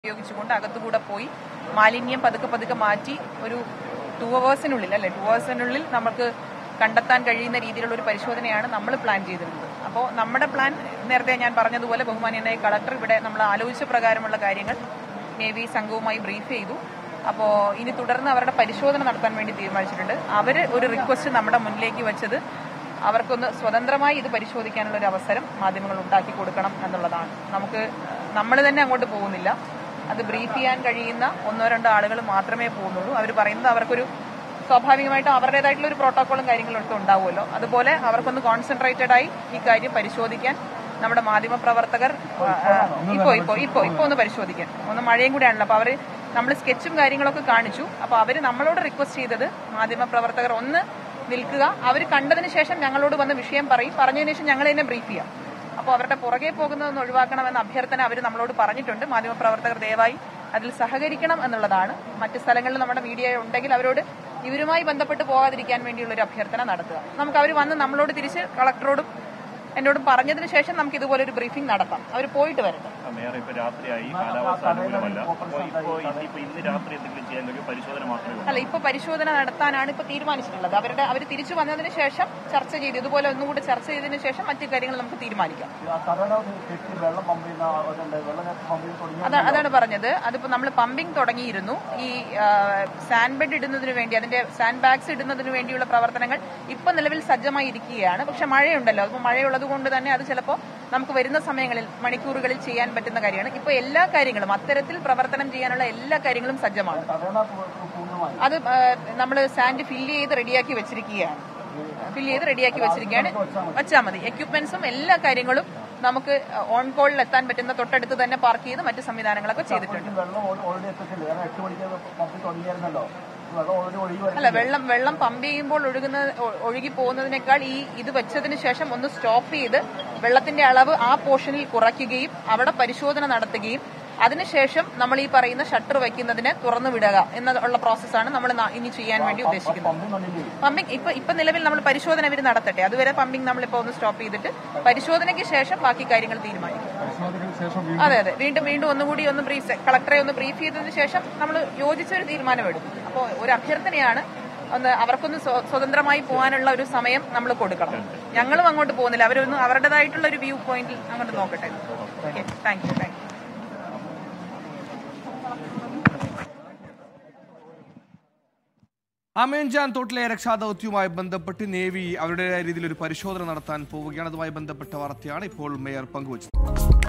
ഉപയോഗിച്ചുകൊണ്ട് അകത്തുകൂടെ പോയി മാലിന്യം പതുക്കെ പതുക്കെ മാറ്റി ഒരു ടു അവേഴ്സിനുള്ളിൽ അല്ലെ ടു അവേഴ്സിനുള്ളിൽ നമുക്ക് കണ്ടെത്താൻ കഴിയുന്ന രീതിയിലുള്ള ഒരു പരിശോധനയാണ് നമ്മൾ പ്ലാൻ ചെയ്തിരുന്നത് അപ്പോൾ നമ്മുടെ പ്ലാൻ നേരത്തെ ഞാൻ പറഞ്ഞതുപോലെ ബഹുമാന്യനായ കളക്ടർ ഇവിടെ നമ്മൾ ആലോചിച്ച പ്രകാരമുള്ള കാര്യങ്ങൾ നേവി സംഘവുമായി ബ്രീഫ് ചെയ്തു അപ്പോൾ ഇനി തുടർന്ന് അവരുടെ പരിശോധന നടത്താൻ വേണ്ടി തീരുമാനിച്ചിട്ടുണ്ട് അവർ ഒരു റിക്വസ്റ്റ് നമ്മുടെ മുന്നിലേക്ക് വെച്ചത് അവർക്കൊന്ന് സ്വതന്ത്രമായി ഇത് പരിശോധിക്കാനുള്ള ഒരു അവസരം മാധ്യമങ്ങൾ ഉണ്ടാക്കി കൊടുക്കണം എന്നുള്ളതാണ് നമുക്ക് നമ്മൾ തന്നെ അങ്ങോട്ട് പോകുന്നില്ല അത് ബ്രീഫ് ചെയ്യാൻ കഴിയുന്ന ഒന്നോ രണ്ടോ ആളുകൾ മാത്രമേ പോകുന്നുള്ളൂ അവർ പറയുന്നത് അവർക്കൊരു സ്വാഭാവികമായിട്ടും അവരുടേതായിട്ടുള്ള ഒരു പ്രോട്ടോക്കോളും കാര്യങ്ങളും ഒക്കെ ഉണ്ടാവുമല്ലോ അതുപോലെ അവർക്കൊന്ന് കോൺസെൻട്രേറ്റഡ് ആയി ഈ കാര്യം പരിശോധിക്കാൻ നമ്മുടെ മാധ്യമ പ്രവർത്തകർ ഇപ്പോ ഇപ്പോ ഇപ്പോ ഇപ്പോ ഒന്ന് പരിശോധിക്കാൻ ഒന്ന് മഴയും കൂടെ ആണല്ലോ അപ്പൊ അവര് നമ്മൾ സ്കെച്ചും കാര്യങ്ങളൊക്കെ കാണിച്ചു അപ്പൊ അവര് നമ്മളോട് റിക്വസ്റ്റ് ചെയ്തത് മാധ്യമ പ്രവർത്തകർ ഒന്ന് നിൽക്കുക അവർ കണ്ടതിന് ശേഷം ഞങ്ങളോട് വന്ന് വിഷയം പറയും പറഞ്ഞതിന് ശേഷം ഞങ്ങൾ തന്നെ ബ്രീഫ് ചെയ്യാം അപ്പോൾ അവരുടെ പുറകെ പോകുന്നതൊന്ന് ഒഴിവാക്കണമെന്ന അഭ്യർത്ഥന അവർ നമ്മളോട് പറഞ്ഞിട്ടുണ്ട് മാധ്യമപ്രവർത്തകർ ദയവായി അതിൽ സഹകരിക്കണം എന്നുള്ളതാണ് മറ്റ് സ്ഥലങ്ങളിൽ നമ്മുടെ മീഡിയ ഉണ്ടെങ്കിൽ അവരോട് ഇവരുമായി ബന്ധപ്പെട്ട് പോകാതിരിക്കാൻ വേണ്ടിയുള്ള ഒരു അഭ്യർത്ഥന നടത്തുക നമുക്ക് അവർ വന്ന് നമ്മളോട് തിരിച്ച് കളക്ടറോടും എന്നോടും പറഞ്ഞതിന് ശേഷം നമുക്ക് ഇതുപോലെ ഒരു ബ്രീഫിംഗ് നടത്താം അവർ പോയിട്ട് വരട്ടെ മേയർ ഇപ്പൊ രാത്രിയായി കാലാവസ്ഥ അനുകൂലമല്ല അപ്പൊ ഇപ്പോ ഇനിയിപ്പോ ഇന്ന് രാത്രി എന്തെങ്കിലും ചെയ്യാൻ കഴിയും പരിശോധന മാത്രമേ ഉള്ളൂ അല്ല ഇപ്പൊ പരിശോധന നടത്താനാണ് ഇപ്പൊ തീരുമാനിച്ചിട്ടുള്ളത് അവരുടെ അവർ തിരിച്ചു വന്നതിന് ശേഷം ചർച്ച ചെയ്ത് ഇതുപോലെ ഒന്നും കൂടി ചർച്ച ചെയ്തതിന് ശേഷം മറ്റു കാര്യങ്ങൾ നമുക്ക് തീരുമാനിക്കാം സാധാരണ കെട്ടി വെള്ളം പമ്പ് ചെയ്യുന്ന അവരുണ്ട് വെള്ളം പമ്പ് ചെയ്ത് തുടങ്ങി അതാണ് അതാണ് പറഞ്ഞത് അതിപ്പോ നമ്മൾ പമ്പിംഗ് തുടങ്ങിയിരുന്നു ഈ സാൻഡ് ബെഡ് ഇടുന്നതിന് വേണ്ടി അതിന്റെ സാൻഡ് ബാഗ്സ് ഇടുന്നതിന് വേണ്ടിയുള്ള പ്രവർത്തനങ്ങൾ ഇപ്പൊ നിലവിൽ സജ്ജമായി ഇരിക്കുകയാണ് പക്ഷെ മഴയുണ്ടല്ലോ അപ്പോൾ മഴയുള്ളത് കൊണ്ട് തന്നെ അത് ചിലപ്പോൾ നമുക്ക് വരുന്ന സമയങ്ങളിൽ മണിക്കൂറുകളിൽ ചെയ്യാൻ പറ്റുന്ന കാര്യമാണ് ഇപ്പൊ എല്ലാ കാര്യങ്ങളും അത്തരത്തിൽ പ്രവർത്തനം ചെയ്യാനുള്ള എല്ലാ കാര്യങ്ങളും സജ്ജമാണ് സാധാരണ പൂർണ്ണമായി അത് നമ്മൾ സാൻഡ് ഫില്ല് ചെയ്ത് റെഡിയാക്കി വെച്ചിരിക്കുകയാണ് ഫില്ല് ചെയ്ത് റെഡിയാക്കി വെച്ചിരിക്കുകയാണ് വെച്ചാൽ മതി എക്യുപ്മെന്റ്സും എല്ലാ കാര്യങ്ങളും നമുക്ക് ഓൺ കോളിൽ എത്താൻ പറ്റുന്ന തൊട്ടടുത്ത് തന്നെ പാർക്ക് ചെയ്ത് മറ്റ് സംവിധാനങ്ങളൊക്കെ ചെയ്തിട്ടുണ്ട് വെള്ളം ഓൾറെഡി എത്തിച്ചില്ല കാരണം എട്ട് മണിക്ക് പമ്പ് തുടങ്ങിയായിരുന്നല്ലോ വെള്ളം ഓൾറെഡി ഒഴുകി അല്ല വെള്ളം വെള്ളം പമ്പ് ചെയ്യുമ്പോൾ ഒഴുകുന്ന ഒ- ഒഴുകി പോകുന്നതിനേക്കാൾ ഈ ഇത് വെച്ചതിന് ശേഷം ഒന്ന് സ്റ്റോപ്പ് ചെയ്ത് വെള്ളത്തിന്റെ അളവ് ആ പോർഷനിൽ കുറയ്ക്കുകയും അവിടെ പരിശോധന നടത്തുകയും അതിനുശേഷം നമ്മൾ ഈ പറയുന്ന ഷട്ടർ വെക്കുന്നതിനെ തുറന്നു വിടുക എന്നുള്ള പ്രോസസ്സാണ് നമ്മൾ ന- ഇനി ചെയ്യാൻ വേണ്ടി ഉദ്ദേശിക്കുന്നത് പമ്പ് കണ്ടില്ലേ പമ്പിംഗ് ഇപ്പൊ ഇപ്പൊ നിലവിൽ നമ്മൾ പരിശോധന ഇവർ നടത്തട്ടെ അതുവരെ പമ്പിംഗ് നമ്മളിപ്പോ ഒന്ന് സ്റ്റോപ്പ് ചെയ്തിട്ട് പരിശോധനയ്ക്ക് ശേഷം ബാക്കി കാര്യങ്ങൾ തീരുമാനിക്കും പരിശോധനയ്ക്ക് ശേഷം അതെ അതെ വീണ്ടും വീണ്ടും ഒന്നുകൂടി ഒന്ന് ബ്രീഫ് കളക്ടറെ ഒന്ന് ബ്രീഫ് ചെയ്തതിന് ശേഷം നമ്മൾ യോജിച്ച ഒരു തീരുമാനമെടുക്കും അപ്പോൾ ഒരു അഭ്യർത്ഥനയാണ് ഒന്ന് അവർക്കൊന്ന് സ്വ- സ്വതന്ത്രമായി പോകാനുള്ള ഒരു സമയം നമ്മൾ കൊടുക്കണം ഞങ്ങളും അങ്ങോട്ട് പോകുന്നില്ല അവരൊന്ന് അവരുടേതായിട്ടുള്ള ഒരു വ്യൂ പോയിന്റിൽ അങ്ങോട്ട് നോക്കട്ടെ okay thank you thank you അമേൻജാൻ തോട്ടിലെ രക്ഷാദൗത്യവുമായി ബന്ധപ്പെട്ട് നേവി അവരുടേതായ രീതിയിൽ ഒരു പരിശോധന നടത്താൻ പോവുകയാണ് അതുമായി ബന്ധപ്പെട്ട വാർത്തയാണ് ഇപ്പോൾ മേയർ പങ്കുവച്ചത്